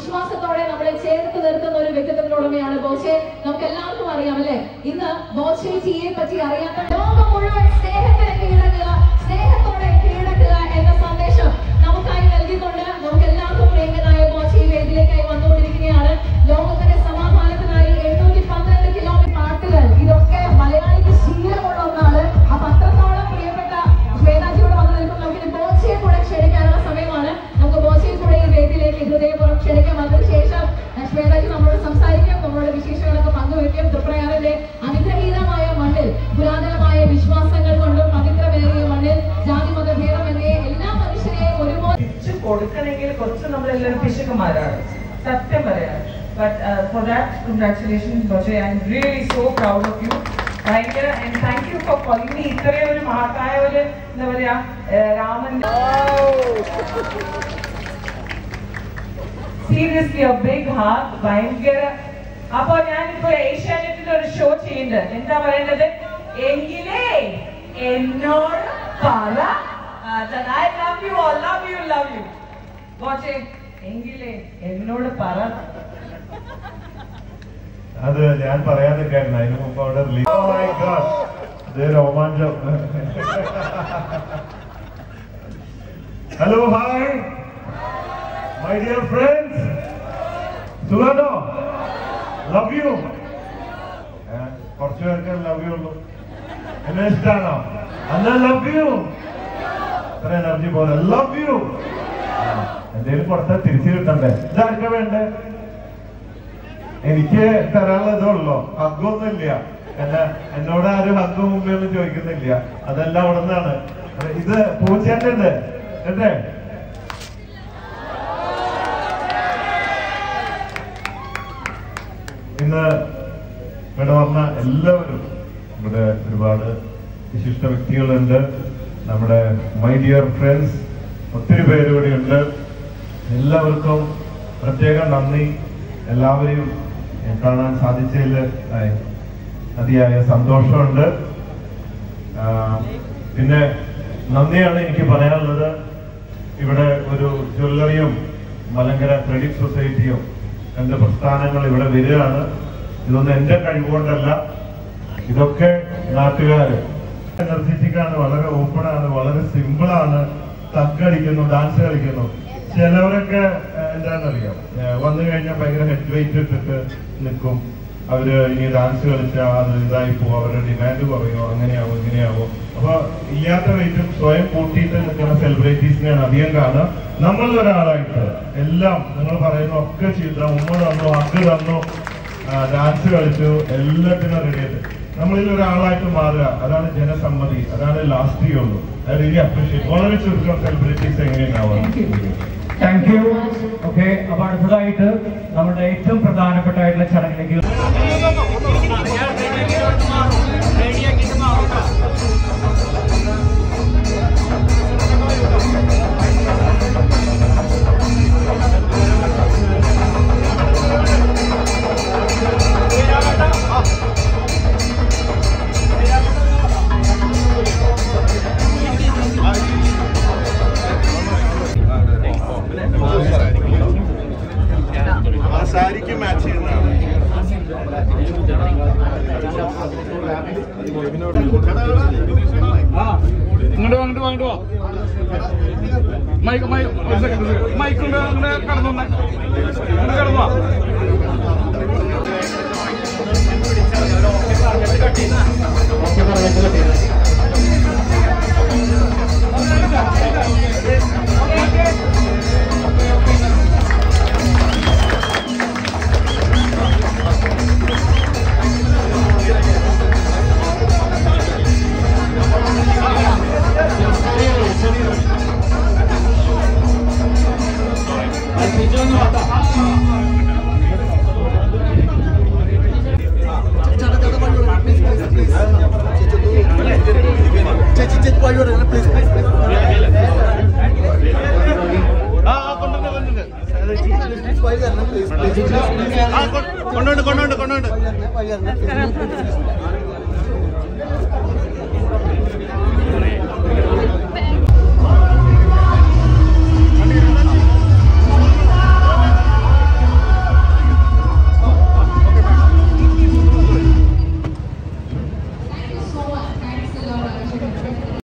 വിശ്വാസത്തോടെ നമ്മളെ ചേർത്ത് നിർത്തുന്ന ഒരു വ്യക്തിത്വത്തിനുടമയാണ് ബോച്ചെ നമുക്ക് എല്ലാവർക്കും അറിയാം അല്ലെ ഇന്ന് ബോച്ചെ ജിയെ പറ്റി അറിയാത്ത ലോകം മുഴുവൻ സ്നേഹത്തിന് കീഴടക്കുക സ്നേഹത്തോടെ കീഴടക്കുക എന്ന സന്ദേശം നമുക്കായി നൽകിക്കൊണ്ട് നമുക്ക് എല്ലാവർക്കും പ്രിയങ്കനായ ബോച്ചെ ഈ വേദിയിലേക്കായി വന്നുകൊണ്ടിരിക്കുകയാണ് ലോകത്തിന്റെ സമാധാനത്തിനായി എണ്ണൂറ്റി പന്ത്രണ്ട് കിലോമീറ്റർ പാട്ടുകൾ ഇതൊക്കെ മലയാളിക്ക് ശീലമുള്ള ഒന്നാണ് അപ്പൊ അത്രത്തോളം പ്രിയപ്പെട്ട ശ്വേതാജിയോട് വന്നു നിൽക്കും നമുക്ക് ബോച്ചയെ കൂടെ ക്ഷണിക്കാനുള്ള സമയമാണ് നമുക്ക് ബോച്ചയെ കൂടെ ഈ വേദിയിലേക്ക് ഹൃദയപൂർവ്വം ക്ഷണിക്കാം അതിനുശേഷം അഹ് ശ്വേതാജി നമ്മളോട് സംസാരിക്കും നമ്മളോട് വിശേഷങ്ങളൊക്കെ പങ്കുവയ്ക്കും തൃപ്രയാറിന്റെ അനുഗ്രഹീതമായ മണ്ണിൽ പുരാതനമായ വിശ്വാസങ്ങൾ കൊണ്ടും പവിത്രമേറിയ മണ്ണിൽ ജാതി മതഭേദമന്യേ എല്ലാ മനുഷ്യരെയും ഒരുപോലെ തിരിച്ചു കൊടുക്കണമെങ്കിൽ കുറച്ച് നമ്മളെല്ലാവരും പിശുക്കന്മാരാണ് സത്യം പറയാം but for that congratulation Boche I'm really so proud of you ഭയങ്കര and thank you for calling me ഇത്രയും ഒരു മഹത്തായ ഒരു എന്താ പറയാ ഏഹ്, Raman seriously a big heart ഭയങ്കര അപ്പൊ ഞാനിപ്പോ ഏഷ്യാനെറ്റിൽ ഒരു ഷോ ചെയ്യുന്നുണ്ട് എന്താ പറയേണ്ടത് എങ്കിലേ എന്നോട് പറ I love you love you love you Boche എങ്കിലേ എന്നോട് പറ അത് ഞാൻ പറയാൻ നിൽക്കായിരുന്നു അതിന് മുമ്പ് അവിടെ റിലീസ് ഓ മൈ ഗോഡ് ഇത് രോമാഞ്ചം hello hi my dear friends സുഖാണോ ലവ് യു കുറച്ചു പേർക്ക് ലവ് യു ഉള്ളൂ എന്നെ ഇഷ്ടാണോ അല്ല ലവ് യു ഇത്ര എനർജി പോലെ ലവ് യു എന്തേലും കൊടുത്താൽ തിരിച്ചു കിട്ടണ്ടേ ഇതാർക്കാ വേണ്ടേ എനിക്ക് തരാനുള്ളതേ ഉള്ളൂ ഹഗ്ഗൊന്നുമില്ല എന്നെ എന്നോട് ആരും ഹഗ്ഗ് മുമ്പേ ഒന്നും ചോദിക്കുന്നില്ല അതെല്ലാം അവിടെ നിന്നാണ് ഇത് പൂച്ചേന്റെ ഉണ്ട് അല്ലേ ഇന്ന് ഇവിടെ വന്ന എല്ലാവരും ഇവിടെ ഒരുപാട് വിശിഷ്ട വ്യക്തികളുണ്ട് നമ്മുടെ മൈ ഡിയർ ഫ്രണ്ട്സ് ഒത്തിരി പേര് ഇവിടെ ഉണ്ട് എല്ലാവർക്കും പ്രത്യേകം നന്ദി എല്ലാവരെയും കാണാൻ സാധിച്ചതിൽ ആയി അതിയായ സന്തോഷമുണ്ട് ആ, പിന്നെ നന്ദിയാണ് എനിക്ക് പറയാനുള്ളത് ഇവിടെ ഒരു ജ്വല്ലറിയും മലങ്കര ക്രെഡിറ്റ് സൊസൈറ്റിയും രണ്ട് പ്രസ്ഥാനങ്ങൾ ഇവിടെ വരികയാണ് ഇതൊന്നും എന്റെ കഴിവുകൊണ്ടല്ല ഇതൊക്കെ നാട്ടുകാര് എനർജറ്റിക്കാണ് വളരെ ഓപ്പൺ ആണ് വളരെ സിമ്പിൾ ആണ് തക്ക് കളിക്കുന്നു ഡാൻസ് കളിക്കുന്നു ചിലവരൊക്കെ ഏഹ്, എന്താണെന്നറിയാം ഏഹ്, വന്നു കഴിഞ്ഞാൽ ഭയങ്കര ഹെഡ് വെയിറ്റ് ഇട്ടിട്ട് നിൽക്കും അവര് ഇനി ഡാൻസ് കളിച്ചാൽ അത് ഇതായി പോകും അവരുടെ ഡിമാൻഡ് കുറയോ അങ്ങനെയാവും ഇങ്ങനെയാവും അപ്പൊ ഇല്ലാത്ത വെയിറ്റും സ്വയം കൂട്ടിയിട്ട് നിൽക്കുന്ന സെലിബ്രിറ്റീസിനെയാണ് അധികം കാണുക നമ്മൾ ഒരാളായിട്ട് എല്ലാം നിങ്ങൾ പറയുന്ന ഒക്കെ ചെയ്ത ഉമ്മ തന്നു അഗ് തന്നു ഡാൻസ് കളിച്ചു എല്ലാത്തിനും റെഡി ആയിട്ട് നമ്മളിൽ ഒരാളായിട്ട് മാറുക അതാണ് ജനസമ്മതി അതാണ് ലാസ്റ്റ് ചെയ്യുള്ളൂ ഐ റിയലി അപ്രീഷിയേറ്റ് വളരെ ചുരുക്കം സെലിബ്രിറ്റീസ് എങ്ങനെയുണ്ടാവുക താങ്ക് യു ഓക്കെ അപ്പൊ അടുത്തതായിട്ട് നമ്മുടെ ഏറ്റവും പ്രധാനപ്പെട്ടായിട്ടുള്ള ചടങ്ങിലേക്ക് ആ സാരിക്ക് മാച്ച് ചെയ്യുന്നതാണ് ഇങ്ങോട്ട് വാ ഇങ്ങോട്ട് വാ ഇങ്ങോട്ട് വാ മൈക്ക് മൈക്ക് ഒരു സെക്കൻഡ് മൈക്ക് കൊണ്ട് അങ്ങനെ കടന്നു വന്നേ ഇങ്ങോട്ട് കടന്നു വാ ആ ആ, കൊണ്ടുണ്ട് കൊണ്ടുണ്ട് ആ കൊ- കൊണ്ടുണ്ട് കൊണ്ടുണ്ട് കൊണ്ടുണ്ട്